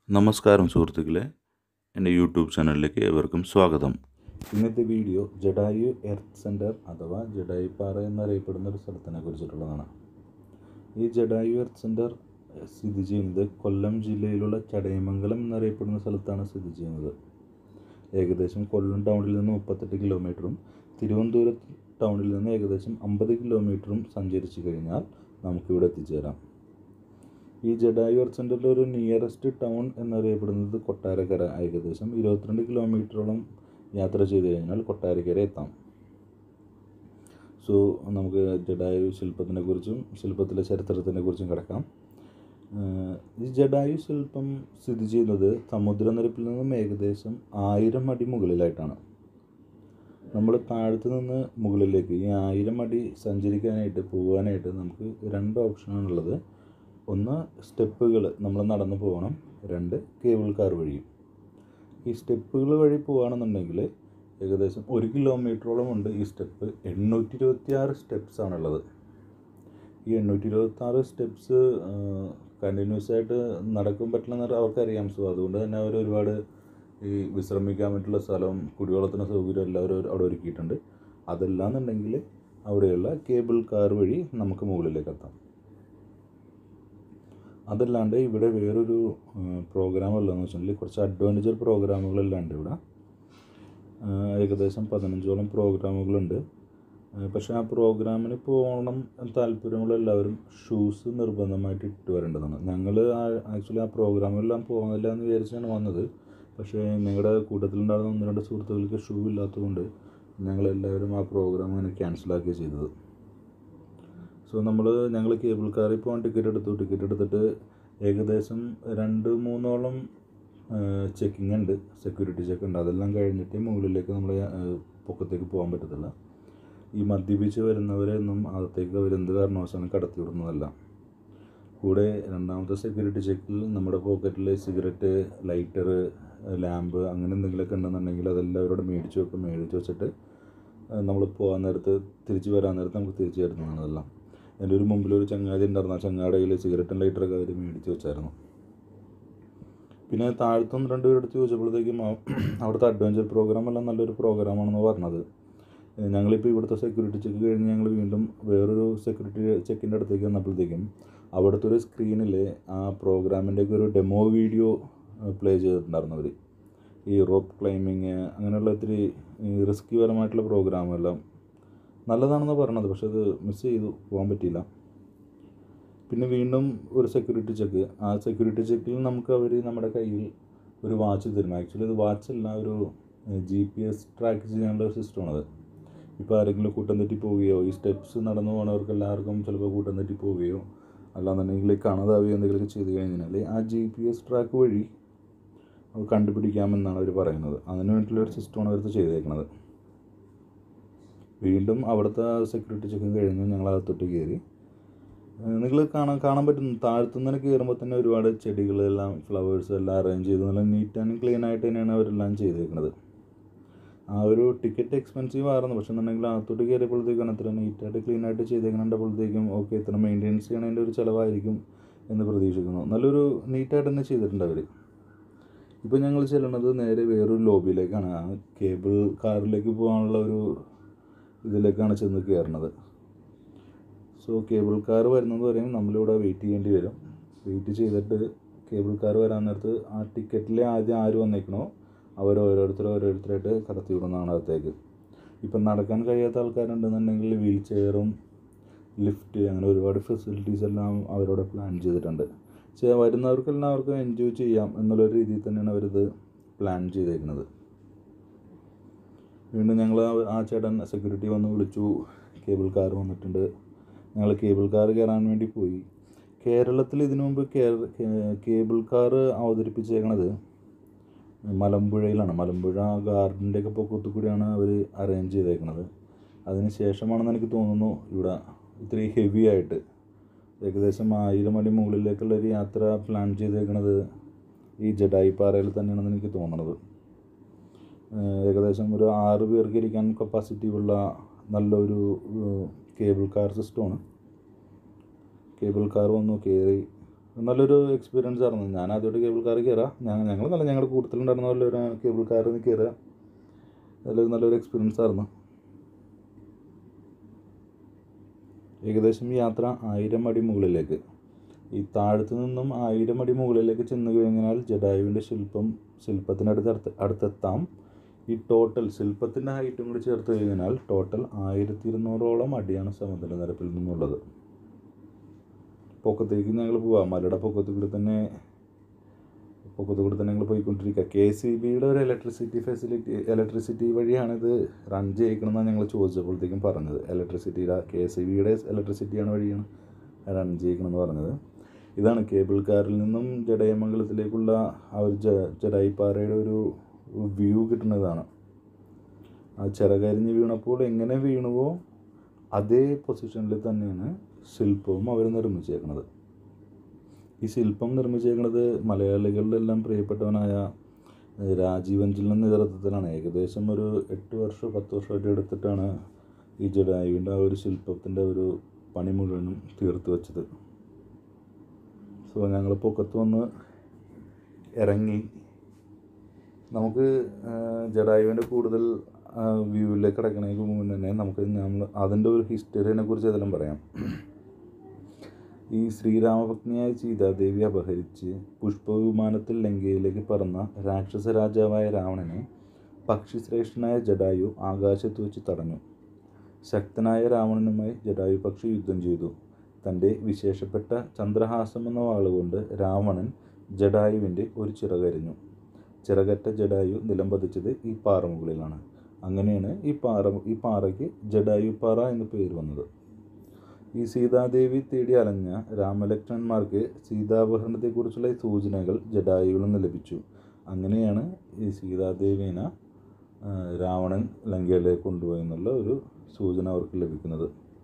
നമസ്കാരം സുഹൃത്തുക്കളെ എൻ്റെ യൂട്യൂബ് ചാനലിലേക്ക് ഏവർക്കും സ്വാഗതം ഇന്നത്തെ വീഡിയോ ജഡായു എർത്ത് സെൻറ്റർ അഥവാ ജഡായുപ്പാറ എന്നറിയപ്പെടുന്ന ഒരു സ്ഥലത്തിനെ കുറിച്ചിട്ടുള്ളതാണ് ഈ ജഡായു എർത്ത് സെൻറ്റർ സ്ഥിതി ചെയ്യുന്നത് കൊല്ലം ജില്ലയിലുള്ള ചടയമംഗലം എന്നറിയപ്പെടുന്ന സ്ഥലത്താണ് സ്ഥിതി ചെയ്യുന്നത് ഏകദേശം കൊല്ലം ടൗണിൽ നിന്ന് മുപ്പത്തെട്ട് കിലോമീറ്ററും തിരുവനന്തപുരം ടൗണിൽ നിന്ന് ഏകദേശം അമ്പത് കിലോമീറ്ററും സഞ്ചരിച്ചു കഴിഞ്ഞാൽ നമുക്കിവിടെ എത്തിച്ചേരാം ഈ ജഡായു എർത്ത് സെൻറ്ററിലെ ഒരു നിയറസ്റ്റ് ടൗൺ എന്നറിയപ്പെടുന്നത് കൊട്ടാരക്കര ഏകദേശം ഇരുപത്തിരണ്ട് കിലോമീറ്ററോളം യാത്ര ചെയ്ത് കഴിഞ്ഞാൽ കൊട്ടാരക്കര എത്താം സോ നമുക്ക് ജഡായു ശില്പത്തിനെ കുറിച്ചും ശില്പത്തിലെ ചരിത്രത്തിനെ കുറിച്ചും കിടക്കാം ആഹ് ഈ ജഡായു ശില്പം സ്ഥിതി ചെയ്യുന്നത് സമുദ്രനിരപ്പിൽ നിന്നും ഏകദേശം ആയിരം അടി മുകളിലായിട്ടാണ് നമ്മൾ താഴത്ത് നിന്ന് മുകളിലേക്ക് ഈ ആയിരം അടി സഞ്ചരിക്കാനായിട്ട് പോകാനായിട്ട് നമുക്ക് രണ്ട് ഓപ്ഷനാണുള്ളത് ഒന്ന് സ്റ്റെപ്പുകൾ നമ്മൾ നടന്നു പോകണം രണ്ട് കേബിൾ കാർ വഴിയും ഈ സ്റ്റെപ്പുകൾ വഴി പോകുകയാണെന്നുണ്ടെങ്കിൽ ഏകദേശം ഒരു കിലോമീറ്ററോളം ഉണ്ട് ഈ സ്റ്റെപ്പ് എണ്ണൂറ്റി ഇരുപത്തി ആറ് സ്റ്റെപ്സ് ആണുള്ളത് ഈ എണ്ണൂറ്റി ഇരുപത്തി ആറ് സ്റ്റെപ്സ് കണ്ടിന്യൂസ് ആയിട്ട് നടക്കാൻ പറ്റില്ലെന്ന് അവർക്കറിയാം സോ അതുകൊണ്ട് തന്നെ അവർ ഒരുപാട് ഈ വിശ്രമിക്കാൻ പറ്റുള്ള സ്ഥലം കുടിവെള്ളത്തിന് സൗകര്യം എല്ലാവരും അവിടെ ഒരുക്കിയിട്ടുണ്ട് അതല്ലാന്നുണ്ടെങ്കിൽ അവിടെയുള്ള കേബിൾ കാർ വഴി നമുക്ക് മുകളിലേക്ക് എത്താം അതല്ലാണ്ട് ഇവിടെ വേറൊരു പ്രോഗ്രാം ഉള്ളതെന്ന് വെച്ചിട്ടുണ്ടെങ്കിൽ കുറച്ച് അഡ്വാൻറ്റേജ് പ്രോഗ്രാമുകളെല്ലാം ഉണ്ട് ഇവിടെ ആ, ഏകദേശം പതിനഞ്ചോളം പ്രോഗ്രാമുകളുണ്ട് ആ, പക്ഷേ ആ പ്രോഗ്രാമിന് പോകണം എന്ന് താല്പര്യമുള്ള എല്ലാവരും ഷൂസ് നിർബന്ധമായിട്ട് ഇട്ട് വരേണ്ടതാണ് ഞങ്ങൾ ആക്ച്വലി ആ പ്രോഗ്രാമെല്ലാം പോകുന്നില്ല എന്ന് വിചാരിച്ചാണ് വന്നത് പക്ഷേ ഞങ്ങളുടെ കൂട്ടത്തിലുണ്ടായിരുന്ന ഒന്ന് രണ്ട് സുഹൃത്തുക്കൾക്ക് ഷൂ ഇല്ലാത്തതുകൊണ്ട് ഞങ്ങളെല്ലാവരും ആ പ്രോഗ്രാം അങ്ങനെ ക്യാൻസലാക്കുകയാണ് ചെയ്തത് സോ നമ്മൾ ഞങ്ങൾ കേബിൾ കാറിൽ പോകാൻ ടിക്കറ്റ് എടുത്തു ടിക്കറ്റ് എടുത്തിട്ട് ഏകദേശം രണ്ട് മൂന്നോളം ചെക്കിംഗ് ഉണ്ട് സെക്യൂരിറ്റി ചെക്ക് ഉണ്ട് അതെല്ലാം കഴിഞ്ഞിട്ട് മുകളിലേക്ക് നമ്മൾ പൊക്കത്തേക്ക് പോകാൻ പറ്റത്തില്ല ഈ മദ്യപിച്ച് വരുന്നവരെ ഒന്നും അകത്തേക്ക് അവർ എന്ത് കാരണവശാലും കടത്തി വിടുന്നതല്ല കൂടെ രണ്ടാമത്തെ സെക്യൂരിറ്റി ചെക്കിൽ നമ്മുടെ പോക്കറ്റിൽ സിഗരറ്റ് ലൈറ്റർ ലാമ്പ് അങ്ങനെ എന്തെങ്കിലുമൊക്കെ ഉണ്ടെന്നുണ്ടെങ്കിൽ അതെല്ലാം അവരോട് മേടിച്ച് വെക്കും മേടിച്ച് വെച്ചിട്ട് നമ്മൾ പോകാൻ നേരത്ത് തിരിച്ച് വരാൻ നേരത്ത് നമുക്ക് തിരിച്ച് തരുന്നതാണ് അതെല്ലാം എൻ്റെ ഒരു മുമ്പിൽ ഒരു ചങ്ങാതി ഉണ്ടായിരുന്നു ആ ചങ്ങാടെ കയ്യിൽ സിഗരറ്റും ലൈറ്ററൊക്കെ അവർ മേടിച്ച് വെച്ചായിരുന്നു പിന്നെ താഴത്തും രണ്ടുപേരെടുത്ത് ചോദിച്ചപ്പോഴത്തേക്കും അവ- അവിടുത്തെ അഡ്വഞ്ചർ പ്രോഗ്രാം എല്ലാം നല്ലൊരു പ്രോഗ്രാമാണെന്ന് പറഞ്ഞത് ഏഹ് ഞങ്ങളിപ്പോൾ ഇവിടുത്തെ സെക്യൂരിറ്റി ചെക്ക് കഴിഞ്ഞ് ഞങ്ങൾ വീണ്ടും വേറൊരു സെക്യൂരിറ്റി ചെക്കിൻ്റെ അടുത്തേക്ക് വന്നപ്പോഴത്തേക്കും അവിടുത്തെ ഒരു സ്ക്രീനിൽ ആ പ്രോഗ്രാമിൻ്റെയൊക്കെ ഒരു ഡെമോ വീഡിയോ പ്ലേ ചെയ്തിട്ടുണ്ടായിരുന്നു അവർ ഈ റോപ്പ് ക്ലൈമ്പിങ് അങ്ങനെയുള്ള ഇത്തിരി റിസ്കി പരമായിട്ടുള്ള പ്രോഗ്രാമെല്ലാം നല്ലതാണെന്ന് പറഞ്ഞത് പക്ഷെ അത് മിസ് ചെയ്തു പോകാൻ പറ്റിയില്ല പിന്നെ വീണ്ടും ഒരു സെക്യൂരിറ്റി ചെക്ക് ആ സെക്യൂരിറ്റി ചെക്കിൽ നമുക്ക് അവർ നമ്മുടെ കയ്യിൽ ഒരു വാച്ച് തരും ആക്ച്വലി ഇത് വാച്ചല്ല ഒരു ജി പി എസ് ട്രാക്ക് ചെയ്യാനുള്ള ഒരു സിസ്റ്റമാണത് ഇപ്പോൾ ആരെങ്കിലും കൂട്ടം തെറ്റി പോവുകയോ ഈ സ്റ്റെപ്സ് നടന്നു പോകുന്നവർക്ക് എല്ലാവർക്കും ചിലപ്പോൾ കൂട്ടം തെറ്റി പോവുകയോ അല്ലാന്നുണ്ടെങ്കിൽ കാണാതാവുകയോ എന്തെങ്കിലുമൊക്കെ ചെയ്ത് കഴിഞ്ഞാൽ ആ ജി പി എസ് ട്രാക്ക് വഴി അത് കണ്ടുപിടിക്കാമെന്നാണ് അവർ പറയുന്നത് അതിന് വേണ്ടിയിട്ടുള്ള ഒരു സിസ്റ്റമാണ് അവർ ചെയ്തേക്കുന്നത് വീണ്ടും അവിടുത്തെ സെക്യൂരിറ്റി ചെക്കും കഴിഞ്ഞ് ഞങ്ങൾ അകത്തോട്ട് കയറി നിങ്ങൾ കാണാൻ കാണാൻ പറ്റുന്നു താഴ്ത്തുനിന്ന് കയറുമ്പോൾ തന്നെ ഒരുപാട് ചെടികളെല്ലാം ഫ്ലവേഴ്സ് എല്ലാം അറേഞ്ച് ചെയ്ത് നല്ല നീറ്റ് ആൻഡ് ക്ലീൻ ആയിട്ട് തന്നെയാണ് അവരെല്ലാം ചെയ്തേക്കുന്നത് ആ ഒരു ടിക്കറ്റ് എക്സ്പെൻസീവ് ആയിരുന്നു പക്ഷെ എന്നുണ്ടെങ്കിൽ അകത്തോട്ട് കയറിയപ്പോഴത്തേക്കും അത്ര നീറ്റായിട്ട് ക്ലീൻ ആയിട്ട് ചെയ്തേക്കണപ്പോഴത്തേക്കും ഓക്കെ ഇത്ര മെയിൻ്റെനൻസ് ചെയ്യണതിൻ്റെ ഒരു ചിലവായിരിക്കും എന്ന് പ്രതീക്ഷിക്കുന്നു നല്ലൊരു നീറ്റായിട്ട് തന്നെ ചെയ്തിട്ടുണ്ട് അവർ ഇപ്പോൾ ഞങ്ങൾ ചെല്ലുന്നത് നേരെ വേറൊരു ലോബിയിലേക്കാണ് ആ കേബിൾ കാറിലേക്ക് പോകാനുള്ള ഒരു ഇതിലേക്കാണ് ചെന്ന് കയറുന്നത് സോ കേബിൾ കാർ വരുന്നത് വരെയും നമ്മളിവിടെ വെയിറ്റ് ചെയ്യേണ്ടി വരും വെയിറ്റ് ചെയ്തിട്ട് കേബിൾ കാർ വരാൻ നേരത്ത് ആ ടിക്കറ്റിൽ ആദ്യം ആര് വന്നേക്കണോ അവർ ഓരോരുത്തർ ഓരോരുത്തരായിട്ട് കടത്തി വിടുന്നതാണ് അകത്തേക്ക് ഇപ്പം നടക്കാൻ കഴിയാത്ത ആൾക്കാരുണ്ടെന്നുണ്ടെങ്കിൽ വീൽ ചെയറും ലിഫ്റ്റ് അങ്ങനെ ഒരുപാട് ഫെസിലിറ്റീസ് എല്ലാം അവരോട് പ്ലാൻ ചെയ്തിട്ടുണ്ട് പക്ഷേ വരുന്നവർക്ക് എല്ലാവർക്കും എൻജോയ് ചെയ്യാം എന്നുള്ളൊരു രീതിയിൽ തന്നെയാണ് അവരിത് പ്ലാൻ ചെയ്തേക്കുന്നത് വീണ്ടും ഞങ്ങൾ ആ ചേട്ടൻ സെക്യൂരിറ്റി വന്ന് വിളിച്ചു കേബിൾ കാർ വന്നിട്ടുണ്ട് ഞങ്ങൾ കേബിൾ കാർ കയറാൻ വേണ്ടി പോയി കേരളത്തിൽ ഇതിനു മുമ്പ് കേ- കേ- കേബിൾ കാർ അവതരിപ്പിച്ചേക്കണത് മലമ്പുഴയിലാണ് മലമ്പുഴ ഗാർഡൻ്റെ ഒക്കെ പൊക്കത്തു കൂടിയാണ് അവർ അറേഞ്ച് ചെയ്തേക്കണത് അതിന് ശേഷമാണെന്ന് എനിക്ക് തോന്നുന്നു ഇവിടെ ഇത്തിരി ഹെവി ആയിട്ട് ഏകദേശം ആയിരം അടി മുകളിലേക്കുള്ള ഒരു യാത്ര പ്ലാൻ ചെയ്തേക്കണത് ഈ ജഡായി പാറയിൽ തന്നെയാണെന്ന് എനിക്ക് തോന്നണത് ഏഹ് ഏകദേശം ഒരു ആറ് പേർക്ക് ഇരിക്കാൻ കപ്പാസിറ്റി ഉള്ള നല്ലൊരു ഏഹ് കേബിൾ കാർ സിസ്റ്റമാണ് കേബിൾ കാർ വന്നു കയറി നല്ലൊരു എക്സ്പീരിയൻസ് ആയിരുന്നു ഞാൻ ആദ്യമായിട്ട് കേബിൾ കാർ കയറാം ഞാൻ ഞങ്ങൾ നല്ല ഞങ്ങളുടെ കൂട്ടത്തിലുണ്ടായിരുന്ന പോലെ ഒരു കേബിൾ കാറിൽ നിന്ന് കയറുക നല്ലൊരു നല്ലൊരു എക്സ്പീരിയൻസ് ആയിരുന്നു ഏകദേശം യാത്ര ആയിരം അടി മുകളിലേക്ക് ഈ താഴത്തു നിന്നും ആയിരം അടി മുകളിലേക്ക് ചെന്ന് കഴിഞ്ഞാൽ ജഡായുവിൻ്റെ ശില്പം ശില്പത്തിനടുത്ത് അടുത്ത് അടുത്തെത്താം ഈ ടോട്ടൽ ശില്പത്തിൻ്റെ ഹൈറ്റും കൂടി ചേർത്ത് കഴിഞ്ഞാൽ ടോട്ടൽ ആയിരത്തി ഇരുന്നൂറോളം അടിയാണ് സമുദ്രനിരപ്പിൽ നിന്നുള്ളത് പൊക്കത്തേക്ക് ഞങ്ങൾ പോവാം മലയുടെ പൊക്കത്തിൽ കൂടി തന്നെ പൊക്കത്തിൽ കൂടി തന്നെ ഞങ്ങൾ പോയിക്കൊണ്ടിരിക്കുക കെ സി ബിയുടെ ഒരു ഇലക്ട്രിസിറ്റി ഫെസിലിറ്റി ഇലക്ട്രിസിറ്റി വഴിയാണ് ഇത് റൺ ചെയ്യിക്കണമെന്നാണ് ഞങ്ങൾ ചോദിച്ചപ്പോഴത്തേക്കും പറഞ്ഞത് ഇലക്ട്രിസിറ്റിയുടെ കെ സി ബിയുടെ ഇലക്ട്രിസിറ്റിയാണ് വഴിയാണ് റൺ ചെയ്യിക്കണമെന്ന് പറഞ്ഞത് ഇതാണ് കേബിൾ കാറിൽ നിന്നും ജഡയമംഗലത്തിലേക്കുള്ള ആ ഒരു ജ ജഡായിപ്പാറയുടെ ഒരു വ്യൂ കിട്ടുന്നതാണ് ആ ചിറകരിഞ്ഞ് വീണപ്പോൾ എങ്ങനെ വീണുവോ അതേ പൊസിഷനിൽ തന്നെയാണ് ശില്പവും അവർ നിർമ്മിച്ചേക്കുന്നത് ഈ ശില്പം നിർമ്മിച്ചേക്കുന്നത് മലയാളികളുടെ എല്ലാം പ്രിയപ്പെട്ടവനായ ഏഹ്, രാജീവ് അഞ്ചലിൻ്റെ നേതൃത്വത്തിലാണ് ഏകദേശം ഒരു എട്ട് വർഷം പത്ത് വർഷമായിട്ട് എടുത്തിട്ടാണ് ഈ ജഡായുവിൻ്റെ ആ ഒരു ശില്പത്തിൻ്റെ ഒരു പണി മുഴുവനും തീർത്ത് വെച്ചത് സോ ഞങ്ങൾ പൊക്കത്ത് വന്ന് ഇറങ്ങി നമുക്ക് ജഡായുവിൻ്റെ കൂടുതൽ വ്യൂവിലേക്ക് കിടക്കണേക്ക് മുന്നേ തന്നെ നമുക്ക് നമ്മൾ അതിൻ്റെ ഒരു ഹിസ്റ്ററിനെ കുറിച്ച് അതെല്ലാം പറയാം ഈ ശ്രീരാമപത്നിയായ സീതാദേവി അപഹരിച്ച് പുഷ്പവിമാനത്തിൽ ലങ്കയിലേക്ക് പറന്ന രാക്ഷസ രാജാവായ രാവണനെ പക്ഷിശ്രേഷ്ഠനായ ജഡായു ആകാശത്ത് വെച്ച് തടഞ്ഞു ശക്തനായ രാവണനുമായി ജഡായു പക്ഷി യുദ്ധം ചെയ്തു തൻ്റെ വിശേഷപ്പെട്ട ചന്ദ്രഹാസം എന്ന വാളുകൊണ്ട് രാവണൻ ജഡായുവിൻ്റെ ഒരു ചിറകരിഞ്ഞു ചിറകറ്റ ജഡായു നിലംപതിച്ചത് ഈ പാറമുകളിലാണ് അങ്ങനെയാണ് ഈ പാറ ഈ പാറയ്ക്ക് ജഡായു പാറ എന്ന് പേര് വന്നത് ഈ സീതാദേവി തേടി അലഞ്ഞ രാമലക്ഷ്മണന്മാർക്ക് സീതാപഹരണത്തെക്കുറിച്ചുള്ള ഈ സൂചനകൾ ജഡായുവിൽ നിന്ന് ലഭിച്ചു അങ്ങനെയാണ് ഈ സീതാദേവീനെ ആ, രാവണൻ ലങ്കയിലേക്ക് കൊണ്ടുപോയി എന്നുള്ള ഒരു സൂചന അവർക്ക് ലഭിക്കുന്നത്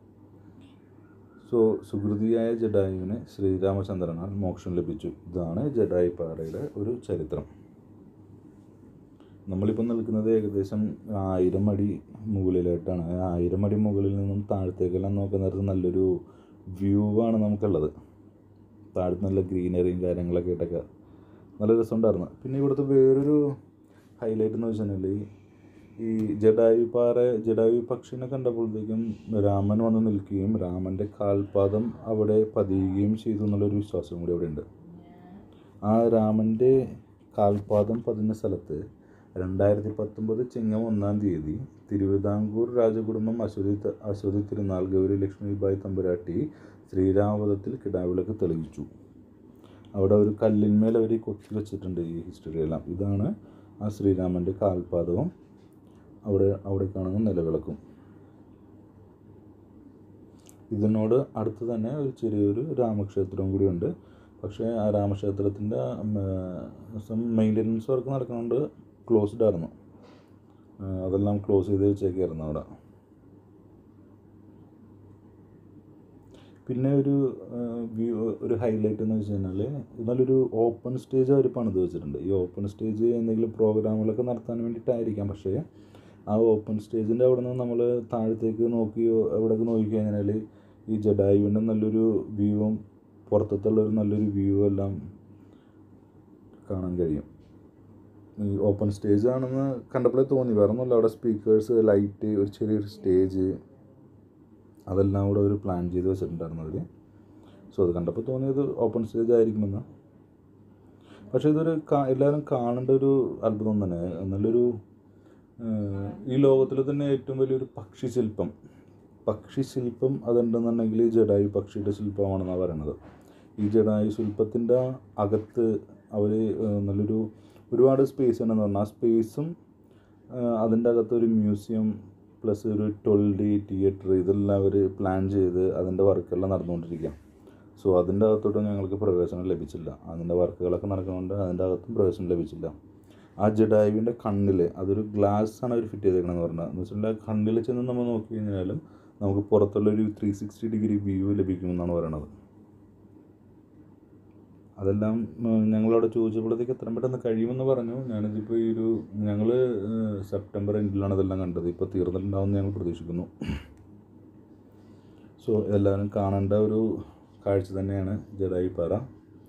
സോ സുഹൃതിയായ ജഡായുവിന് ശ്രീരാമചന്ദ്രനാൽ മോക്ഷം ലഭിച്ചു ഇതാണ് ജഡായു പാറയുടെ ഒരു ചരിത്രം നമ്മളിപ്പോൾ നിൽക്കുന്നത് ഏകദേശം ആയിരം അടി മുകളിലായിട്ടാണ് ആ ആയിരം അടി മുകളിൽ നിന്നും താഴത്തേക്കെല്ലാം നോക്കുന്ന നേരത്ത് നല്ലൊരു വ്യൂ ആണ് നമുക്കുള്ളത് താഴത്ത് നല്ല ഗ്രീനറിയും കാര്യങ്ങളൊക്കെ ആയിട്ടൊക്കെ നല്ല രസമുണ്ടായിരുന്നു പിന്നെ ഇവിടുത്തെ വേറൊരു ഹൈലൈറ്റ് എന്ന് വെച്ചിട്ടുണ്ടെങ്കിൽ ഈ ജഡായു പാറ ജഡായു പക്ഷിനെ കണ്ടപ്പോഴത്തേക്കും രാമൻ വന്ന് നിൽക്കുകയും രാമൻ്റെ കാൽപാദം അവിടെ പതിയുകയും ചെയ്തു എന്നുള്ളൊരു വിശ്വാസം കൂടി അവിടെ ഉണ്ട് ആ രാമൻ്റെ കാൽപാദം പതിഞ്ഞ സ്ഥലത്ത് രണ്ടായിരത്തി പത്തൊമ്പത് ചിങ്ങം ഒന്നാം തീയതി തിരുവിതാംകൂർ രാജകുടുംബം അശ്വതി ത- അശ്വതി തിരുനാൾ ഗൗരി ലക്ഷ്മിബായി തമ്പുരാട്ടി ശ്രീരാമപദത്തിൽ കിടാവിളക്ക് തെളിയിച്ചു അവിടെ ഒരു കല്ലിന്മേൽ അവർ കൊത്തി വെച്ചിട്ടുണ്ട് ഈ ഹിസ്റ്ററിയെല്ലാം ഇതാണ് ആ ശ്രീരാമൻ്റെ കാൽപാദവും അവിടെ അവിടെ കാണുന്ന നിലവിളക്കും ഇതിനോട് അടുത്ത് തന്നെ ഒരു ചെറിയൊരു രാമക്ഷേത്രവും കൂടിയുണ്ട് പക്ഷേ ആ രാമക്ഷേത്രത്തിൻ്റെ മെയിൻ്റനൻസ് വർക്ക് നടക്കുന്നുണ്ട് ക്ലോസ്ഡ് ആയിരുന്നു ആ, അതെല്ലാം ക്ലോസ് ചെയ്ത് വെച്ചേക്കായിരുന്നു അവിടെ പിന്നെ ഒരു വ്യൂ ഒരു ഹൈലൈറ്റ് എന്ന് വെച്ച് കഴിഞ്ഞാൽ നല്ലൊരു ഓപ്പൺ സ്റ്റേജ് അവർ പണിത് വെച്ചിട്ടുണ്ട് ഈ ഓപ്പൺ സ്റ്റേജ് എന്തെങ്കിലും പ്രോഗ്രാമുകളൊക്കെ നടത്താൻ വേണ്ടിയിട്ടായിരിക്കാം പക്ഷേ ആ ഓപ്പൺ സ്റ്റേജിൻ്റെ അവിടെ നിന്ന് നമ്മൾ താഴത്തേക്ക് നോക്കിയോ എവിടെയൊക്കെ നോക്കിക്കഴിഞ്ഞാൽ ഈ ജഡായുവിൻ്റെ നല്ലൊരു വ്യൂവും പുറത്തുള്ള ഒരു നല്ലൊരു വ്യൂ എല്ലാം കാണാൻ കഴിയും ഈ ഓപ്പൺ സ്റ്റേജ് ആണെന്ന് കണ്ടപ്പോഴേ തോന്നി വേറെ ഒന്നുമില്ല അവിടെ സ്പീക്കേഴ്സ് ലൈറ്റ് ഒരു ചെറിയൊരു സ്റ്റേജ് അതെല്ലാം കൂടെ ഒരു പ്ലാൻ ചെയ്ത് വെച്ചിട്ടുണ്ടായിരുന്നു അവർ സോ അത് കണ്ടപ്പോൾ തോന്നിയത് ഓപ്പൺ സ്റ്റേജ് ആയിരിക്കുമെന്ന് പക്ഷേ ഇതൊരു കാ എല്ലാവരും കാണേണ്ട ഒരു അത്ഭുതം തന്നെ നല്ലൊരു ഏഹ്, ഈ ലോകത്തിലെ തന്നെ ഏറ്റവും വലിയൊരു പക്ഷി ശില്പം പക്ഷി ശില്പം അതുണ്ടെന്നുണ്ടെങ്കിൽ ഈ ജഡായു പക്ഷിയുടെ ശില്പമാണെന്നാണ് പറയണത് ഈ ജഡായു ശില്പത്തിൻ്റെ അകത്ത് അവർ നല്ലൊരു ഒരുപാട് സ്പേസ് ഉണ്ടെന്ന് പറഞ്ഞാൽ ആ സ്പേസും അതിൻ്റെ അകത്ത് ഒരു മ്യൂസിയം പ്ലസ് ഒരു ട്വൽവ് ഡി തിയേറ്റർ ഇതെല്ലാം അവർ പ്ലാൻ ചെയ്ത് അതിൻ്റെ വർക്കെല്ലാം നടന്നുകൊണ്ടിരിക്കുക സോ അതിൻ്റെ അകത്തോട്ട് ഞങ്ങൾക്ക് പ്രവേശനം ലഭിച്ചില്ല അതിൻ്റെ വർക്കുകളൊക്കെ നടക്കുന്നുണ്ട് അതിൻ്റെ അകത്തും പ്രവേശനം ലഭിച്ചില്ല ആ ജഡായുവിൻ്റെ കണ്ണിൽ അതൊരു ഗ്ലാസ് ആണ് അവർ ഫിറ്റ് ചെയ്തേക്കണമെന്ന് പറഞ്ഞത് എന്ന് വെച്ചിട്ടുണ്ടെങ്കിൽ ആ കണ്ണിൽ ചെന്ന് നമ്മൾ നോക്കി കഴിഞ്ഞാലും നമുക്ക് പുറത്തുള്ള ഒരു ത്രീ സിക്സ്റ്റി ഡിഗ്രി വ്യൂ ലഭിക്കുമെന്നാണ് പറയണത് അതെല്ലാം ഉം, ഞങ്ങളവിടെ ചോദിച്ചപ്പോഴത്തേക്ക് എത്രയും പെട്ടെന്ന് കഴിയുമെന്ന് പറഞ്ഞു ഞാനിതിപ്പോൾ ഈ ഒരു ഞങ്ങൾ സെപ്റ്റംബർ എൻഡിലാണ് ഇതെല്ലാം കണ്ടത് ഇപ്പോൾ തീർന്നിട്ടുണ്ടാവുമെന്ന് ഞങ്ങൾ പ്രതീക്ഷിക്കുന്നു സോ എല്ലാവരും കാണേണ്ട ഒരു കാഴ്ച തന്നെയാണ് ജഡായി പാറ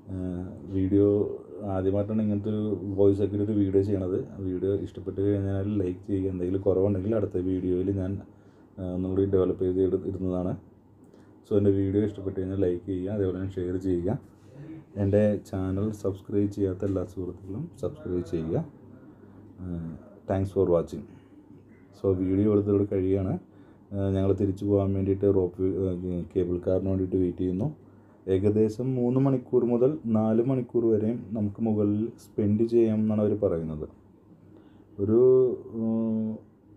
വീഡിയോ ആദ്യമായിട്ടാണ് ഇങ്ങനത്തെ ഒരു വോയിസ് ഒക്കെ ഒരു വീഡിയോ ചെയ്യണത് വീഡിയോ ഇഷ്ടപ്പെട്ട് കഴിഞ്ഞാൽ ലൈക്ക് ചെയ്യുക എന്തെങ്കിലും കുറവുണ്ടെങ്കിൽ അടുത്ത വീഡിയോയിൽ ഞാൻ ആ, ഒന്നുകൂടി ഡെവലപ്പ് ചെയ്ത് ഇട- ഇടുന്നതാണ് സോ എൻ്റെ വീഡിയോ ഇഷ്ടപ്പെട്ട് കഴിഞ്ഞാൽ ലൈക്ക് ചെയ്യുക അതേപോലെ തന്നെ ഷെയർ ചെയ്യുക എൻ്റെ ചാനൽ സബ്സ്ക്രൈബ് ചെയ്യാത്ത എല്ലാ സുഹൃത്തുക്കളും സബ്സ്ക്രൈബ് ചെയ്യുക thanks for watching so video എടുത്തോട് കഴിയുകയാണ് ഞങ്ങൾ തിരിച്ചു പോകാൻ വേണ്ടിയിട്ട് റോപ്പ് കേബിൾ കാറിന് വേണ്ടിയിട്ട് വെയിറ്റ് ചെയ്യുന്നു ഏകദേശം മൂന്ന് മണിക്കൂർ മുതൽ നാല് മണിക്കൂർ വരെയും നമുക്ക് മുകളിൽ സ്പെൻഡ് ചെയ്യാം എന്നാണ് അവർ പറയുന്നത് ഒരു ഉം,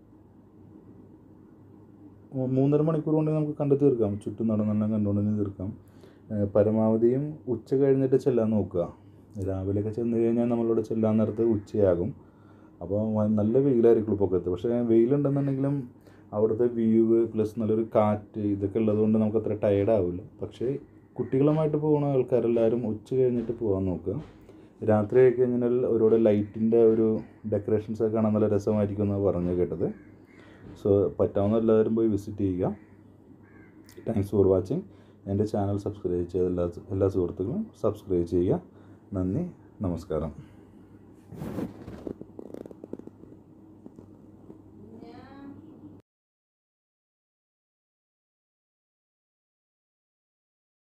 മൂന്നര മണിക്കൂർ കൊണ്ട് നമുക്ക് കണ്ടു തീർക്കാം ചുറ്റും നടന്നെല്ലാം കണ്ടുകൊണ്ട് തന്നെ തീർക്കാം ഏഹ് പരമാവധിയും ഉച്ച കഴിഞ്ഞിട്ട് ചെല്ലാൻ നോക്കുക രാവിലെയൊക്കെ ചെന്ന് കഴിഞ്ഞാൽ നമ്മളോട് ചെല്ലാൻ നേരത്ത് ഉച്ചയാകും അപ്പോൾ വ- നല്ല വെയിലായിരിക്കും പൊക്കത്ത് പക്ഷേ വെയിലുണ്ടെന്നുണ്ടെങ്കിലും അവിടുത്തെ വ്യൂ പ്ലസ് നല്ലൊരു കാറ്റ് ഇതൊക്കെ ഉള്ളതുകൊണ്ട് നമുക്ക് അത്ര ടയേർഡ് ആവില്ല പക്ഷേ കുട്ടികളുമായിട്ട് പോകുന്ന ആൾക്കാരെല്ലാവരും ഉച്ച കഴിഞ്ഞിട്ട് പോകാൻ നോക്കുക രാത്രി ആയി കഴിഞ്ഞാൽ ഒരുപാട് ലൈറ്റിൻ്റെ ഒരു ഡെക്കറേഷൻസ് ഒക്കെ കാണാൻ നല്ല രസമായിരിക്കും എന്നാണ് പറഞ്ഞു കേട്ടത് സോ പറ്റാവുന്ന എല്ലാവരും പോയി വിസിറ്റ് ചെയ്യുക താങ്ക്സ് ഫോർ വാച്ചിങ് എൻ്റെ ചാനൽ സബ്സ്ക്രൈബ് ചെയ്ത എല്ലാ എല്ലാ സുഹൃത്തുക്കളും സബ്സ്ക്രൈബ് ചെയ്യുക നന്ദി നമസ്കാരം